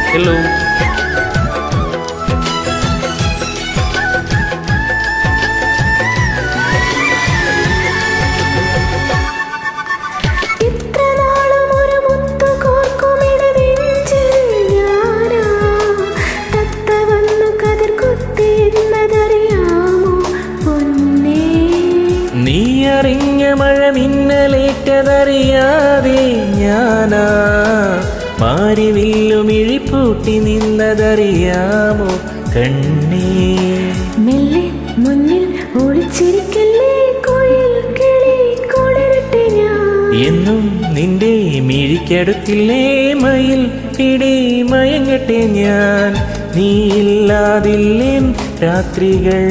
hello ഇത്ര നാളും ഒരു മുത്തു കോർക്കുമിട നെഞ്ചിൽ ഞാനാ തത്ത വന്നു കതിർ കുത്തിയെന്നതറിയാമോ പൊന്നേ നീ അറിഞ്ഞ മഴ മിന്നലേറ്റതറിയാതെ ഞാനാ മാരി വില്ലുമിഴിപ്പൂട്ടി നിന്നതറിയാമോ കണ്ണേ മെല്ലെ മുന്നിൽ ഒളിച്ചിരിക്കല്ലേ കോയിൽ കിളി കൊളരട്ടെ ഞാൻ എന്നും നിന്റെ മിഴിക്കടുത്തില്ലേ മയിൽ പിടി മയങ്ങട്ടെ ഞാൻ നീയില്ലാതില്ലേ രാത്രികൾ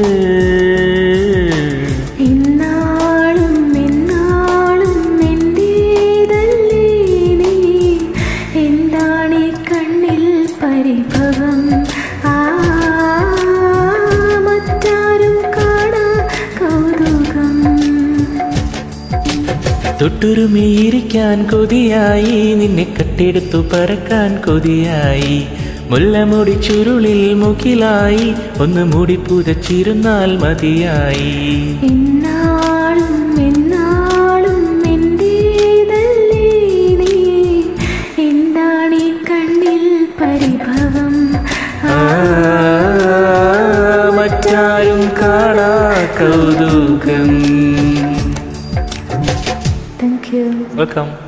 ഇന്നാളും എന്നാളും എന്റേതല്ലേ നീ എന്താണ് ഈ കണ്ണിൽ പരിഭവം ആ മറ്റാരും കാണാ കൗതുകം തൊട്ടുരുമിയിരിക്കാൻ കൊതിയായി നിന്നെ കട്ടെടുത്തു പറക്കാൻ കൊതിയായി മുല്ലമുടി ചുരുളിൽ മുകിലായി ഒന്ന് മുടി പുതച്ചിരുന്നാൽ മതിയായി എന്നാളും എന്നാളും എന്റേതല്ലേ നീ എന്താണ് ഈ കണ്ണിൽ പരിഭവം ആ, മറ്റാരും കാണാ കൗതുകം താങ്ക് യു വെൽക്കം